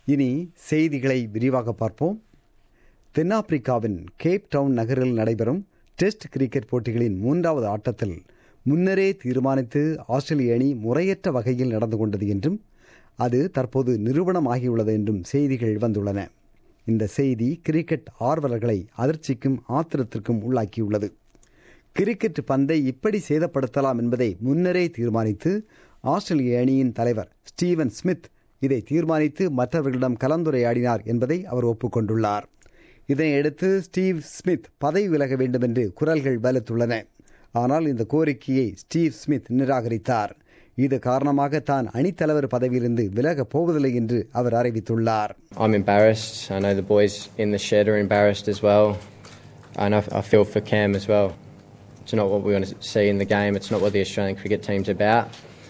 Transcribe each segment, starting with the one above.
இனி செய்திகளை விரிவாக பார்ப்போம் தென்னாப்பிரிக்காவின் கேப் டவுன் நகரில் நடைபெறும் டெஸ்ட் கிரிக்கெட் போட்டிகளின் மூன்றாவது ஆட்டத்தில் முன்னரே தீர்மானித்து ஆஸ்திரேலிய அணி முறையற்ற வகையில் நடந்து கொண்டது என்றும் அது தற்போது நிறுவனமாகியுள்ளது என்றும் செய்திகள் வந்துள்ளன இந்த செய்தி கிரிக்கெட் ஆர்வலர்களை அதிர்ச்சிக்கும் ஆத்திரத்திற்கும் உள்ளாக்கியுள்ளது கிரிக்கெட் பந்தை இப்படி சேதப்படுத்தலாம் என்பதை முன்னரே தீர்மானித்து ஆஸ்திரேலிய அணியின் தலைவர் ஸ்டீவன் ஸ்மித் இதை தீர்மானித்து மற்றவர்களிடம் கலந்துரையாடினார் என்பதை அவர் ஒப்புக்கொண்டுள்ளார் இதனையடுத்து ஸ்டீவ் ஸ்மித் பதவி விலக வேண்டும் என்று குரல்கள் வலுத்துள்ளன ஆனால் இந்த கோரிக்கையை ஸ்டீவ் ஸ்மித் நிராகரித்தார் இது காரணமாக தான் அணித்தலைவர் பதவியிலிருந்து விலகப் போவதில்லை என்று அவர் அறிவித்துள்ளார் I'm embarrassed. I know the boys in the shed are embarrassed as well. And I, I feel for Cam as well. It's not what we want to see in the game. It's not what the Australian cricket team's about.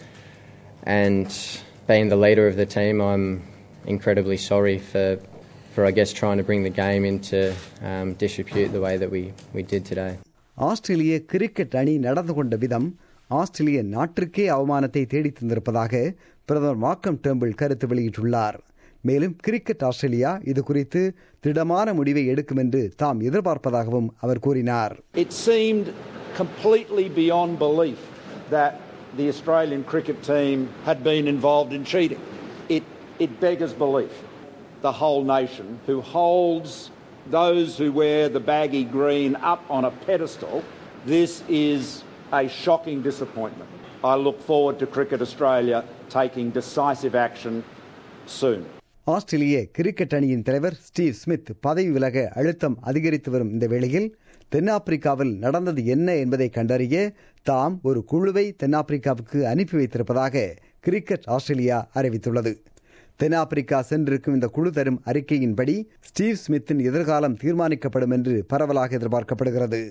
And being the leader of the team, I'm incredibly sorry for, for I guess, trying to bring the game into um, disrepute the way that we, we did today. ஆஸ்திரேலிய cricket அணி நடந்து கொண்ட விதம் ஆஸ்திரேலிய நாட்டிற்கே அவமானத்தை தேடி தந்திருப்பதாக பிரதமர் Markham temple கருத்து வெளியிட்டுள்ளார் மேலும் கிரிக்கெட் ஆஸ்திரேலியா இது குறித்து திடமான முடிவை எடுக்கும் என்று தாம் எதிர்பார்ப்பதாகவும் அவர் கூறினார் It seemed completely beyond belief that the Australian cricket team had been involved in cheating. It, it beggars belief. The whole nation, who holds those who wear the baggy green up on a pedestal, this is a shocking disappointment. I look forward to Cricket Australia taking decisive action soon. ஆஸ்திரேலிய cricket அணியின் தலைவர் Steve Smith பதவி விலக அழுத்தம் அதிகரித்து வரும் இந்த வேளையில் தென்னாப்பிரிக்காவில் நடந்தது என்ன என்பதை கண்டறிய தாம் ஒரு குழுவை தென்னாப்பிரிக்காவுக்கு அனுப்பி வைத்திருப்பதாக கிரிக்கெட் ஆஸ்திரேலியா அறிவித்துள்ளது தென்னாப்பிரிக்கா சென்றிருக்கும் இந்த குழு தரும் அறிக்கையின்படி ஸ்டீவ் ஸ்மித்தின் எதிர்காலம் தீர்மானிக்கப்படும் என்று பரவலாக எதிர்பார்க்கப்படுகிறது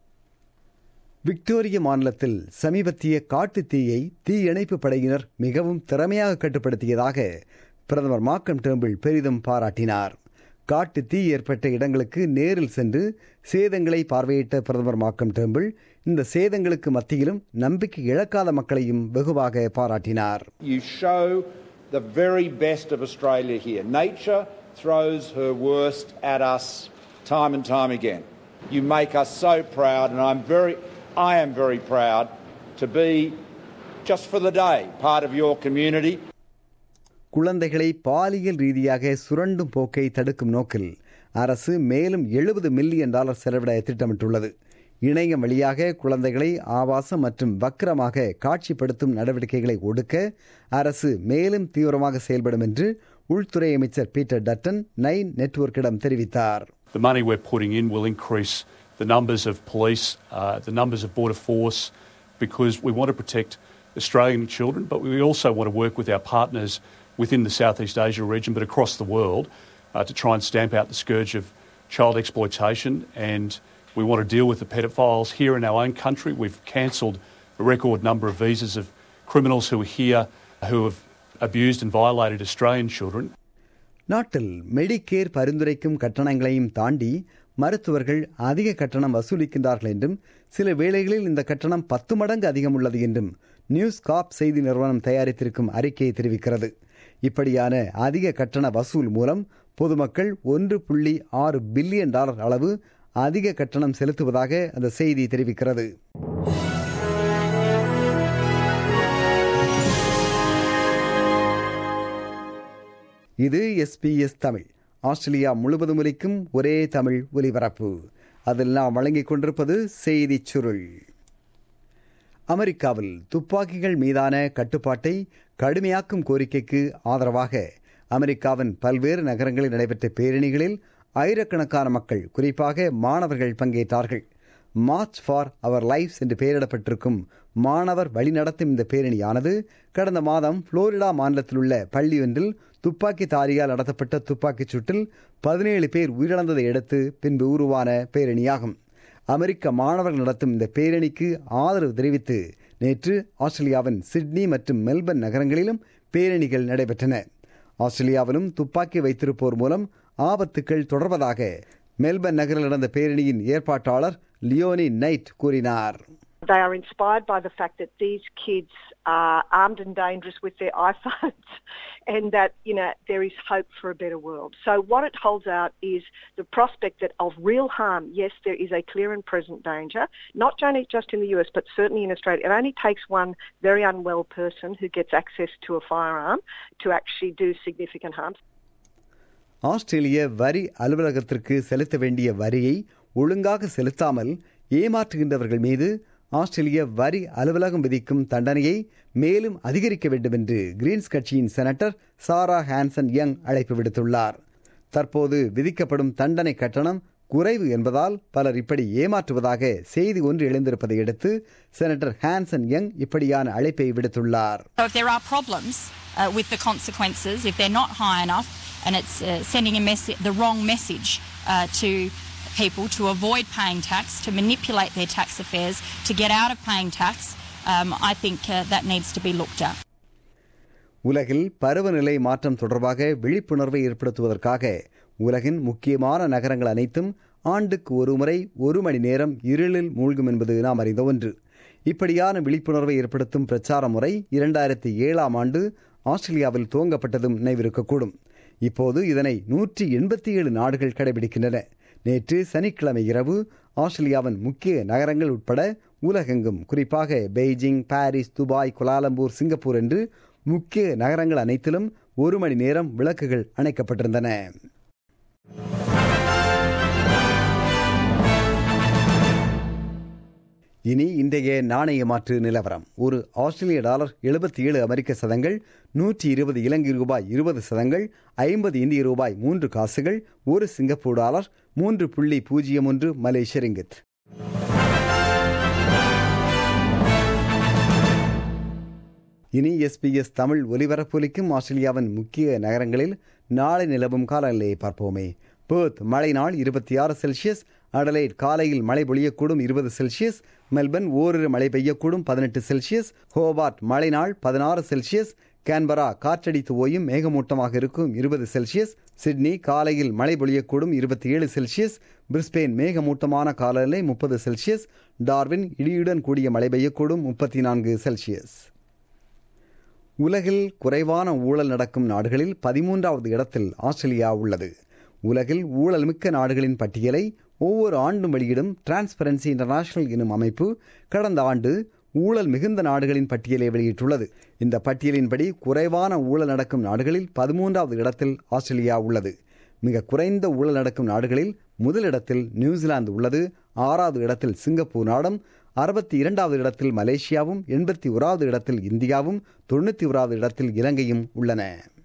விக்டோரிய மாநிலத்தில் சமீபத்திய காட்டு தீயை தீயணைப்பு படையினர் மிகவும் திறமையாக கட்டுப்படுத்தியதாக பிரதமர் மாக்கம் டேம்பிள் பெரிதும் பாராட்டினார் காட்டு தீ ஏற்பட்ட இடங்களுக்கு நேரில் சென்று சேதங்களை பார்வையிட்ட பிரதமர் மாக்கம் டேம்பிள் இந்த சேதங்களுக்கு மத்தியிலும் நம்பிக்கை இழக்காத மக்களையும் வெகுவாக பாராட்டினார் You show the very best of Australia here. Nature throws her worst at us time and time again. You make us so proud, and I'm very, I am very proud to be, just for the day, part of your community. குழந்தைகளை பாலியல் ரீதியாக சுரண்டும் போக்கை தடுக்கும் நோக்கில் அரசு மேலும் எழுபது million dollar செலவிட திட்டமிட்டுள்ளது இணையம் வழியாக குழந்தைகளை ஆபாசம் மற்றும் வக்கிரமாக காட்சிப்படுத்தும் நடவடிக்கைகளை ஒடுக்க அரசு மேலும் தீவிரமாக செயல்படும் என்று உள்துறை அமைச்சர் பீட்டர் டட்டன் நைன் நெட்வொர்க்கிடம் தெரிவித்தார் The money we're putting in will increase the numbers of police, uh, the numbers of border force, because we want to protect Australian children, but we also want to work with our partners within the Southeast Asia region, but across the world, uh, to try and stamp out the scourge of child exploitation. And we want to deal with the pedophiles here in our own country. We've cancelled a record number of visas of criminals who are here who have abused and violated Australian children. நாட்டில் Medicare பரிந்துரைக்கும் கட்டணங்களையும் தாண்டி மருத்துவர்கள் அதிக கட்டணம் வசூலிக்கின்றார்கள் என்றும் சில வேளைகளில் இந்த கட்டணம் பத்து மடங்கு அதிகம் உள்ளது என்றும் நியூஸ் காப் செய்தி நிறுவனம் தயாரித்திருக்கும் அறிக்கையை தெரிவிக்கிறது இப்படியான அதிக கட்டண வசூல் மூலம் பொதுமக்கள் ஒன்று புள்ளி ஆறு பில்லியன் டாலர் அளவு அதிக கட்டணம் செலுத்துவதாக அந்த செய்தி தெரிவிக்கிறது இது எஸ்பிஎஸ் தமிழ் ஆஸ்திரேலியா முழுவதும் ஒலிக்கும் ஒரே தமிழ் ஒலிபரப்பு அதில் நாம் வழங்கிக் கொண்டிருப்பது செய்திச் சுருள் அமெரிக்காவில் துப்பாக்கிகள் மீதான கட்டுப்பாட்டை கடுமையாக்கும் கோரிக்கைக்கு ஆதரவாக அமெரிக்காவின் பல்வேறு நகரங்களில் நடைபெற்ற பேரணிகளில் ஆயிரக்கணக்கான மக்கள் குறிப்பாக மாணவர்கள் பங்கேற்றார்கள் மார்ச் ஃபார் அவர் லைஃப்ஸ் என்று பெயரிடப்பட்டிருக்கும் மாணவர் வழிநடத்தும் இந்த பேரணியானது கடந்த மாதம் புளோரிடா மாநிலத்தில் உள்ள பள்ளி ஒன்றில் துப்பாக்கிதாரியால் நடத்தப்பட்ட துப்பாக்கிச் சூட்டில் பதினேழு பேர் உயிரிழந்ததை அடுத்து பின்பு உருவான பேரணியாகும் அமெரிக்க மாணவர்கள் நடத்தும் இந்த பேரணிக்கு ஆதரவு தெரிவித்து நேற்று ஆஸ்திரேலியாவின் சிட்னி மற்றும் மெல்பர்ன் நகரங்களிலும் பேரணிகள் நடைபெற்றன ஆஸ்திரேலியாவிலும் துப்பாக்கி வைத்திருப்போர் மூலம் ஆபத்துக்கள் தொடர்வதாக மெல்பர்ன் நகரில் நடந்த பேரணியின் ஏற்பாட்டாளர் லியோனி நைட் கூறினார் They are inspired by the fact that these kids are armed and dangerous with their iPhones and that, you know, there is hope for a better world. So what it holds out is the prospect that of real harm, yes, there is a clear and present danger, not only just in the US, but certainly in Australia. It only takes one very unwell person who gets access to a firearm to actually do significant harm. ஆஸ்திரேலிய வரி அலுவலகத்திற்கு செலுத்த வேண்டிய வரியை ஒழுங்காக செலுத்தாமல் ஏமாற்றுகின்றவர்கள் மீது ஆஸ்திரேலிய வரி அலுவலகம் விதிக்கும் தண்டனையை மேலும் அதிகரிக்க வேண்டும் என்று கிரீன்ஸ் கட்சியின் செனட்டர் சாரா ஹான்சன் யங் அழைப்பு விடுத்துள்ளார் தற்போது விதிக்கப்படும் தண்டனை கட்டணம் குறைவு என்பதால் பலர் இப்படி ஏமாற்றுவதாக செய்தி ஒன்று எழுந்திருப்பதை அடுத்து செனட்டர் ஹான்சன் யங் இப்படியான அழைப்பை விடுத்துள்ளார் So if there are problems uh, with the consequences, if they're not high enough, and it's uh, sending a message, the wrong message uh, to people to avoid paying tax, to manipulate their tax affairs, to get out of paying tax, um, I think uh, that needs to be looked at. உலகில் பருவநிலை மாற்றம் தொடர்பாக விழிப்புணர்வை ஏற்படுத்துவதற்காக உலகின் முக்கியமான நகரங்கள் அனைத்தும் ஆண்டுக்கு ஒருமுறை ஒரு மணி நேரம் இருளில் மூழ்கும் என்பது நாம் அறிந்த ஒன்று இப்படியான விழிப்புணர்வை ஏற்படுத்தும் பிரச்சார முறை இரண்டாயிரத்தி ஏழாம் ஆண்டு ஆஸ்திரேலியாவில் துவங்கப்பட்டதும் நினைவிருக்கக்கூடும் இப்போது இதனை நூற்றி எண்பத்தி ஏழு நாடுகள் கடைபிடிக்கின்றன நேற்று சனிக்கிழமை இரவு ஆஸ்திரேலியாவின் முக்கிய நகரங்கள் உட்பட உலகெங்கும் குறிப்பாக Beijing Paris Dubai Kuala Lumpur Singapore என்று முக்கிய நகரங்கள் அனைத்திலும் ஒரு மணி நேரம் விளக்குகள் அணைக்கப்பட்டிருந்தன இனி இன்றைய நாணய மாற்று நிலவரம் ஒரு ஆஸ்திரேலிய டாலர் எழுபத்தி ஏழு அமெரிக்க சதங்கள் நூற்றி இருபது இலங்கை ரூபாய் இருபது சதங்கள் ஐம்பது இந்திய ரூபாய் மூன்று காசுகள் ஒரு சிங்கப்பூர் டாலர் மூன்று புள்ளி பூஜ்ஜியம் ஒன்று மலேசிய ரிங்கித் இனி எஸ்பிஎஸ் தமிழ் ஒலிபரப்பொலிக்கும் ஆஸ்திரேலியாவின் முக்கிய நகரங்களில் நாளை நிலவும் காலநிலையை பார்ப்போமே பேர்த் மழை நாள் இருபத்தி ஆறு செல்சியஸ் அடலைட் காலையில் மழை பொழியக்கூடும் இருபது செல்சியஸ் மெல்பர்ன் ஓரிரு மழை பெய்யக்கூடும் பதினெட்டு செல்சியஸ் ஹோபார்ட் மழை நாள் பதினாறு செல்சியஸ் கேன்பரா காற்றடித்து ஓயும் மேகமூட்டமாக இருக்கும் இருபது செல்சியஸ் சிட்னி காலையில் மழை பொழியக்கூடும் இருபத்தி ஏழு செல்சியஸ் பிரிஸ்பெயின் மேகமூட்டமான காலநிலை முப்பது செல்சியஸ் டார்வின் இடியுடன் கூடிய மழை பெய்யக்கூடும் முப்பத்தி நான்கு செல்சியஸ் உலகில் குறைவான ஊழல் நடக்கும் நாடுகளில் பதிமூன்றாவது இடத்தில் ஆஸ்திரேலியா உள்ளது உலகில் ஊழல் மிக்க நாடுகளின் பட்டியலை ஒவ்வொரு ஆண்டும் வெளியிடும் டிரான்ஸ்பரன்சி இன்டர்நேஷனல் எனும் அமைப்பு கடந்த ஆண்டு ஊழல் மிகுந்த நாடுகளின் பட்டியலை வெளியிட்டுள்ளது இந்த பட்டியலின்படி குறைவான ஊழல் நடக்கும் நாடுகளில் பதிமூன்றாவது இடத்தில் ஆஸ்திரேலியா உள்ளது மிக குறைந்த ஊழல் நடக்கும் நாடுகளில் முதலிடத்தில் நியூசிலாந்து உள்ளது ஆறாவது இடத்தில் சிங்கப்பூர் நாடும் அறுபத்தி இரண்டாவது இடத்தில் மலேசியாவும் எண்பத்தி ஓராவது இடத்தில் இந்தியாவும் தொண்ணூற்றி ஓராவது இடத்தில் இலங்கையும் உள்ளன